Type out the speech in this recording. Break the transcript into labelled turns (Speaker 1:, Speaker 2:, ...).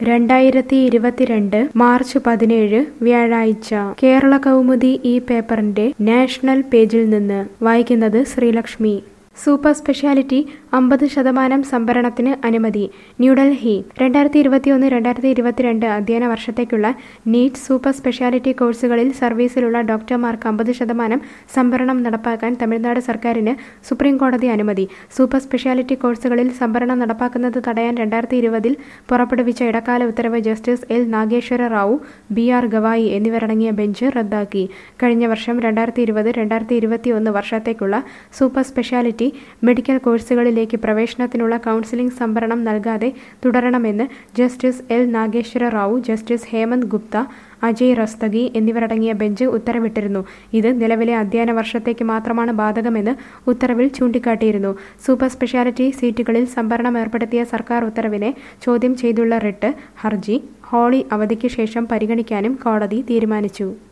Speaker 1: രണ്ടായിരത്തി ഇരുപത്തിരണ്ട് മാർച്ച് പതിനേഴ് വ്യാഴാഴ്ച കേരള കൗമുദി ഈ പേപ്പറിന്റെ നാഷണൽ പേജിൽ നിന്ന് വായിക്കുന്നത് ശ്രീലക്ഷ്മി സൂപ്പർ സ്പെഷ്യാലിറ്റി അമ്പത് ശതമാനം സംഭരണത്തിന് അനുമതി ന്യൂഡൽഹി രണ്ടായിരത്തി ഇരുപത്തിയൊന്ന് രണ്ടായിരത്തി ഇരുപത്തിരണ്ട് അധ്യയന വർഷത്തേക്കുള്ള നീറ്റ് സൂപ്പർ സ്പെഷ്യാലിറ്റി കോഴ്സുകളിൽ സർവീസിലുള്ള ഡോക്ടർമാർക്ക് അമ്പത് ശതമാനം സംഭരണം നടപ്പാക്കാൻ തമിഴ്നാട് സർക്കാരിന് സുപ്രീം കോടതി അനുമതി സൂപ്പർ സ്പെഷ്യാലിറ്റി കോഴ്സുകളിൽ സംഭരണം നടപ്പാക്കുന്നത് തടയാൻ രണ്ടായിരത്തി ഇരുപതിൽ പുറപ്പെടുവിച്ച ഇടക്കാല ഉത്തരവ് justice L Nageswara Rao B R Gavai എന്നിവരടങ്ങിയ ബെഞ്ച് റദ്ദാക്കി കഴിഞ്ഞ വർഷം രണ്ടായിരത്തി ഇരുപത് രണ്ടായിരത്തി ഇരുപത്തിയൊന്ന് വർഷത്തേക്കുള്ള സൂപ്പർ സ്പെഷ്യാലിറ്റി മെഡിക്കൽ കോഴ്സുകളിലേക്ക് പ്രവേശനത്തിനുള്ള കൗൺസിലിംഗ് സംവരണം നൽകാതെ തുടരണമെന്ന് justice L Nageswara Rao justice Hemant Gupta Ajay Rastogi എന്നിവരടങ്ങിയ ബെഞ്ച് ഉത്തരവിട്ടിരുന്നു ഇത് നിലവിലെ അധ്യയന വർഷത്തേക്ക് മാത്രമാണ് ബാധകമെന്ന് ഉത്തരവിൽ ചൂണ്ടിക്കാട്ടിയിരുന്നു സൂപ്പർ സ്പെഷ്യാലിറ്റി സീറ്റുകളിൽ സംവരണം ഏർപ്പെടുത്തിയ സർക്കാർ ഉത്തരവിനെ ചോദ്യം ചെയ്തുള്ള റിട്ട് ഹർജി ഹോളി അവധിക്ക് ശേഷം പരിഗണിക്കാനും കോടതി തീരുമാനിച്ചു